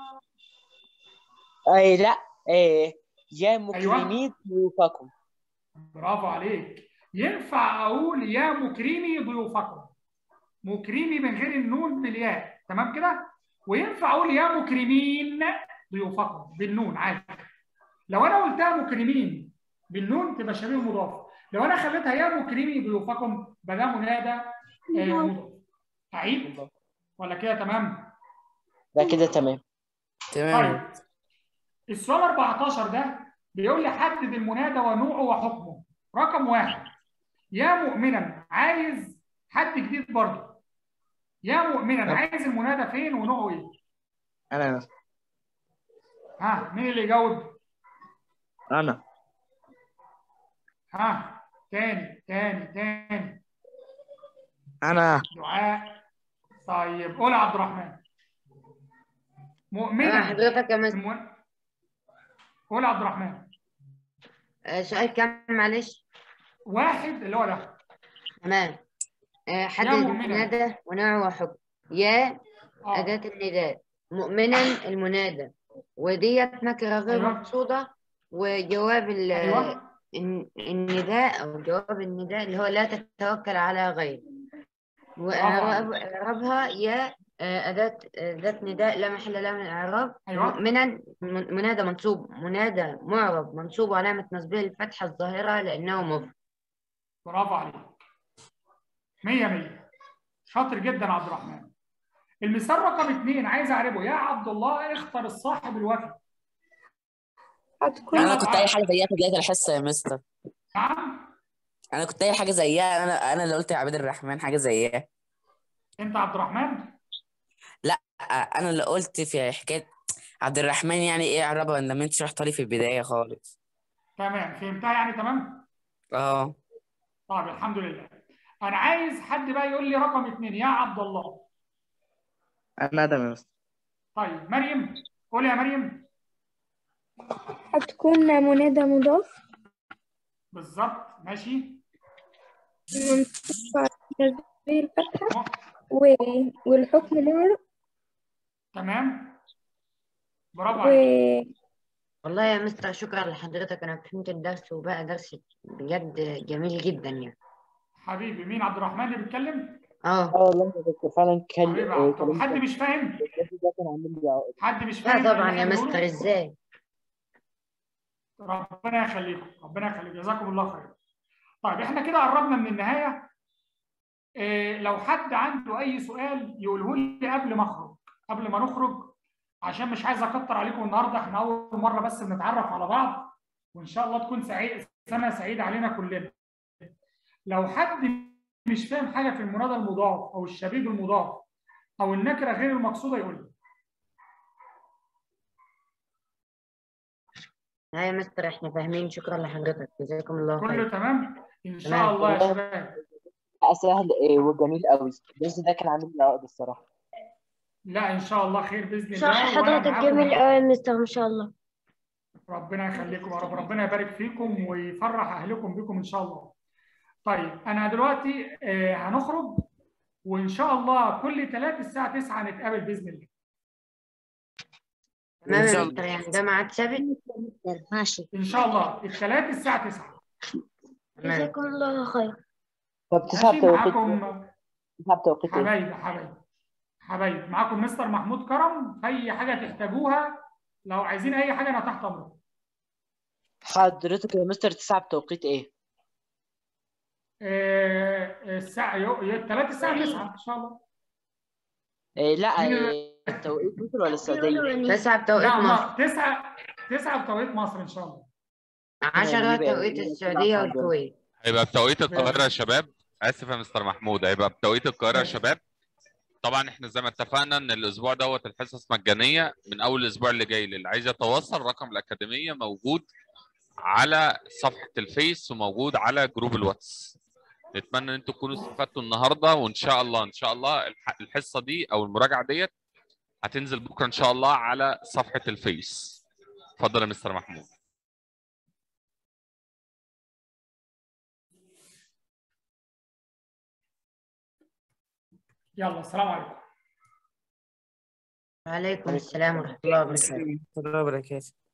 اي لا آه. يا مكرمين ضيوفكم برافو عليك ينفع اقول يا مكرمي ضيوفكم مكرمي من غير النون بالياء تمام كده وينفع اقول يا مكرمين ضيوفكم بالنون عادي لو انا قلتها مكرمين بالنون تبقى شبيه مضاف لو انا خليتها يا مكرمي ضيوفكم بقى ده منادى آه، مضاف اعيد ولا كده تمام لا كده تمام تمام طيب السؤال 14 ده بيقول لي حدد المنادى ونوعه وحكمه رقم واحد يا مؤمنا عايز حد جديد برضه يا مؤمنا عايز المنادى فين ونوعه ايه؟ انا ها مين اللي يجاوب؟ انا ها تاني تاني تاني انا دعاء طيب قول يا عبد الرحمن انا مؤمنا حضرتك يا مستر المن... قول يا عبد الرحمن آه، سؤال كام معلش واحد اللي هو ده تمام آه، حدد مؤمنة. المنادى ونوعه وحكم يا اه أداة النداء مؤمنا المنادى وديت نكرة غير أيوة. مقصودة وجواب ال- ايوه الن- النداء أو جواب النداء اللي هو لا تتوكل على غير وإعراب- إعرابها يا آه، أداة أداة نداء لا محل لها من الإعراب أيوة. مؤمنا من- منادى منصوب منادى معرب منصوب علامة نصبه الفتحة الظاهرة لأنه مفرد برافو عليك 100 100 شاطر جدا عبد الرحمن المثال رقم اثنين عايز اعرفه يا عبد الله اختر الصاحب الوفي هتكون انا كنت قايل حاجه زيها في بدايه الحصه يا مستر نعم انا كنت قايل حاجه زيها انا انا اللي قلت يا عبد الرحمن حاجه زيها انت عبد الرحمن انا اللي قلت في حكايه عبد الرحمن يعني ايه اعربها لما انت شرحت لي في البدايه خالص تمام فهمتها يعني تمام اه طيب الحمد لله انا عايز حد بقى يقول لي رقم اثنين يا عبد الله انا ادم يا مستر طيب مريم قول يا مريم هتكون منادى مضاف بالظبط ماشي منصوب على تسبيل الفتحة و- والحكم معرب تمام برافو و... عليك والله يا مستر شكرا لحضرتك أنا فهمت الدرس وبقى درس بجد جميل جدا يعني حبيبي مين عبد الرحمن اللي بيتكلم اه اه والله يا دكتور فعلا كان حبيبي آه، طب كلام حد مش فاهم ده كان عامل لي عقد حد مش لا فاهم طبعا اللي يا إحنا مستر بنقوله؟ ازاي ربنا يخليكم ربنا يخليكم جزاكم الله خير طيب احنا كده قربنا من النهايه إيه لو حد عنده اي سؤال يقوله لي قبل ما اخرج قبل ما نخرج عشان مش عايز اكتر عليكم النهارده احنا اول مره بس بنتعرف على بعض وان شاء الله تكون سعيد سنه سعيده علينا كلنا لو حد مش فاهم حاجه في المنادى المضاف او الشبيب المضاف او النكره غير المقصوده يقول لي لا يا مستر احنا فاهمين شكرا لحضرتك جزاكم الله كله خير تمام ان شاء تمام. الله يا شباب سهل آه، وجميل قوي الدرس ده كان عامل لي عقد الصراحه لا ان شاء الله خير باذن الله صح وأنا حضرتك معاكم. جميل قوي يا مستر ما شاء الله ربنا يخليكم يا رب ربنا يبارك فيكم ويفرح اهلكم بكم ان شاء الله طيب انا دلوقتي آه، هنخرج وان شاء الله كل ثلاث الساعه 9 نتقابل باذن الله تمام إن يا شاء مستر يعني ده ميعاد ثابت ماشي ان شاء الله الثلاث الساعه 9 تمام جزاكم الله خير طب تسعة ماشي بتوقيت معاكم تسعة بتوقيت ايه؟ حبايبي حبايبي حبايبي معاكم مستر محمود كرم في اي حاجه تحتاجوها لو عايزين اي حاجه انا تحت امركم حضرتك يا مستر تسعة بتوقيت ايه؟ آه، الساعه الثلاث الساعه 9 ان شاء الله آه، لا مين آه، التوقيت مصر ولا السعودية؟ تسعة بتوقيت لا مصر ما- تسعة تسعة بتوقيت مصر ان شاء الله عشرة يبقى- توقيت يبقى السعودية تسعة والكويت هيبقى بتوقيت القاهرة يا شباب آسف يا مستر محمود هيبقى بتوقيت القاهرة يا ماشي. شباب طبعا احنا زي ما اتفقنا ان الاسبوع دوت الحصص مجانية من اول الاسبوع اللي جاي للي عايز يتواصل رقم الأكاديمية موجود على صفحة الفيس وموجود على جروب الواتس نتمنى ان انتم تكونوا استفدتوا النهارده وان شاء الله ان شاء الله الح- الحصة دي او المراجعة ديت هتنزل بكرة ان شاء الله على صفحة الفيس اتفضل يا مستر محمود يلا السلام عليكم وعليكم السلام ورحمة الله وبركاته ورحمة الله وبركاته